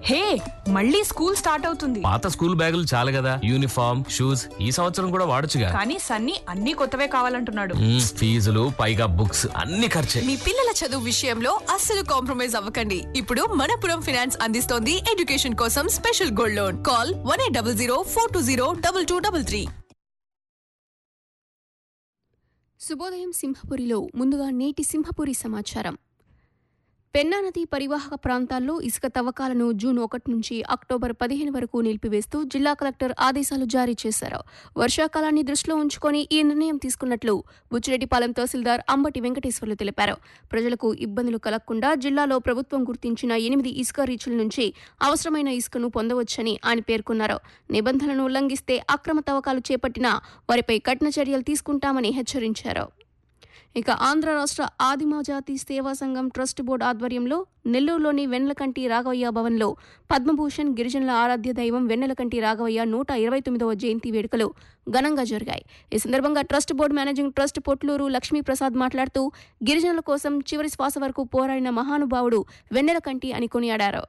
హే మళ్ళీ school start అవుతుంది పాత స్కూల్ బ్యాగులు చాలు కదా యూనిఫామ్ షూస్ ఈ సంవత్సరం కూడా వాడొచ్చుగా కానీ సన్నీ అన్ని కొత్తవే కావాలంటున్నాడు మ్మ్, ఫీజులు పైగా బుక్స్ అన్ని ఖర్చే మీ పిల్లల చదువు విషయంలో అస్సలు కాంప్రమైజ్ అవ్వకండి ఇప్పుడు మనపురం ఫినాన్స్ అందిస్తోంది ఎడ్యుకేషన్ కోసం special gold loan call one eight double zero four two zero double two double three శుభోదయం సింహపురిలో ముందుగా నేటి సింహపురి సమాచారం పెన్నా నది పరివాహక ప్రాంతాల్లో ఇసుక తవ్వకాలను జూన్ ఒకటి నుంచి అక్టోబర్ పదిహేను వరకు నిలిపివేస్తూ జిల్లా కలెక్టర్ ఆదేశాలు జారీ చేశారు వర్షాకాలాన్ని దృష్టిలో ఉంచుకొని ఈ నిర్ణయం తీసుకున్నట్లు బుచ్చిరెడ్డిపాలెం తహసీల్దార్ అంబటి వెంకటేశ్వర్లు తెలిపారు ప్రజలకు ఇబ్బందులు కలగకుండా జిల్లాలో ప్రభుత్వం గుర్తించిన ఎనిమిది ఇసుక రీచుల నుంచి అవసరమైన ఇసుకను పొందవచ్చని ఆయన పేర్కొన్నారు నిబంధనలను ఉల్లంఘిస్తే అక్రమ తవ్వకాలు చేపట్టినా వారిపై కఠిన చర్యలు తీసుకుంటామని హెచ్చరించారు ఇక ఆంధ్ర రాష్ట్ర ఆదిమజాతి సేవా సంఘం ట్రస్ట్ బోర్డు ఆధ్వర్యంలో నెల్లూరులోని వెన్నెలకంటి రాఘవయ్య భవన్లో పద్మభూషణ్ గిరిజనుల ఆరాధ్య దైవం వెన్నెలకంటి రాఘవయ్య నూట ఇరవై తొమ్మిదవ జయంతి వేడుకలు ఘనంగా జరిగాయి ఈ సందర్భంగా trust board managing trust Potluru Lakshmiprasad మాట్లాడుతూ గిరిజనుల కోసం చివరి శ్వాస వరకు పోరాడిన మహానుభావుడు వెన్నెలకంటి అని కొనియాడారు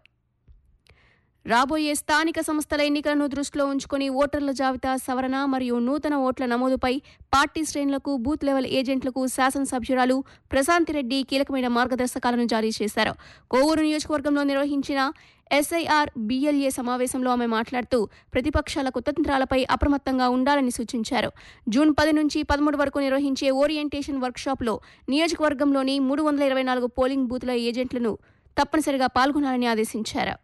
రాబోయే స్థానిక సంస్థల ఎన్నికలను దృష్టిలో ఉంచుకొని ఓటర్ల జాబితా సవరణ మరియు నూతన ఓట్ల నమోదుపై పార్టీ శ్రేణులకు బూత్ లెవెల్ ఏజెంట్లకు శాసనసభ్యురాలు ప్రశాంతిరెడ్డి కీలకమైన మార్గదర్శకాలను జారీ చేశారు కోవూరు నియోజకవర్గంలో నిర్వహించిన ఎస్ఐఆర్ బిఎల్ఏ సమావేశంలో ఆమె మాట్లాడుతూ ప్రతిపక్షాల కుతంత్రాలపై అప్రమత్తంగా ఉండాలని సూచించారు జూన్ పది నుంచి పదమూడు వరకు నిర్వహించే ఓరియంటేషన్ వర్క్షాప్లో నియోజకవర్గంలోని మూడు వందల ఇరవై నాలుగు పోలింగ్ బూత్ల ఏజెంట్లను తప్పనిసరిగా పాల్గొనాలని ఆదేశించారు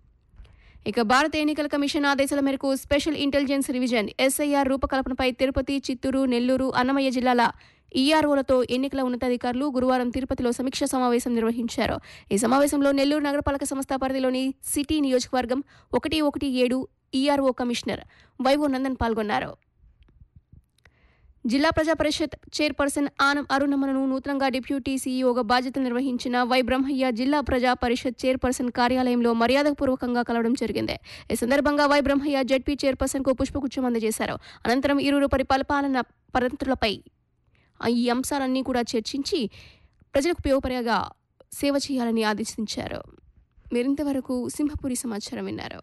ఇక భారత ఎన్నికల కమిషన్ ఆదేశాల మేరకు స్పెషల్ ఇంటెలిజెన్స్ రివిజన్ ఎస్ఐఆర్ రూపకల్పనపై తిరుపతి చిత్తూరు నెల్లూరు అన్నమయ్య జిల్లాల ఈఆర్ఓలతో ఎన్నికల ఉన్నతాధికారులు గురువారం తిరుపతిలో సమీక్షా సమావేశం నిర్వహించారు ఈ సమావేశంలో నెల్లూరు నగరపాలక సంస్థ పరిధిలోని సిటీ నియోజకవర్గం ఒకటి ఒకటి ఏడు ఈఆర్ఓ కమిషనర్ వైవో నందన్ పాల్గొన్నారు జిల్లా ప్రజా పరిషత్ చైర్పర్సన్ ఆనం అరుణమ్మను నూతనంగా డిప్యూటీ సీఈఓగా బాధ్యతలు నిర్వహించిన వై బ్రహ్మయ్య జిల్లా ప్రజా పరిషత్ చైర్పర్సన్ కార్యాలయంలో మర్యాదపూర్వకంగా కలవడం జరిగింది ఈ సందర్భంగా వై బ్రహ్మయ్య జడ్పీ చైర్పర్సన్ కు పుష్పగుచ్చం అందజేశారు అనంతరం ఇరువురు పరిపాలన పరంతులపై ఈ అంశాలన్నీ కూడా చర్చించి ప్రజలకు ఉపయోగపడేగా సేవ చేయాలని ఆదేశించారు మీరింతవరకు సింహపురి సమాచారం విన్నారు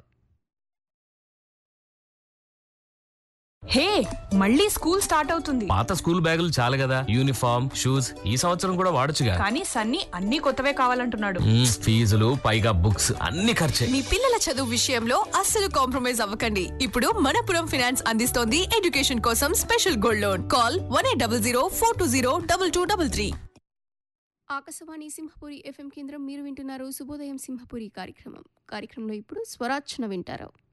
హే మళ్ళీ స్కూల్ స్టార్ట్ అవుతుంది పాత స్కూల్ బ్యాగులు చాలు కదా యూనిఫామ్ షూస్ ఈ సంవత్సరం కూడా వాడొచ్చుగా కానీ సన్నీ అన్ని కొత్తవే కావాలంటున్నాడు మ్మ్, ఫీజులు పైగా బుక్స్ అన్ని ఖర్చే మీ పిల్లల చదువు విషయంలో అస్సలు కాంప్రమైజ్ అవ్వకండి ఇప్పుడు మనపురం ఫినాన్స్ అందిస్తోంది ఎడ్యుకేషన్ కోసం special gold loan call one eight double zero four two zero double two double three Akashvani Simhapuri FM కేంద్రం మీరు వింటున్నారు శుభోదయం సింహపురి కార్యక్రమం కార్యక్రమంలో ఇప్పుడు స్వరార్చన వింటారు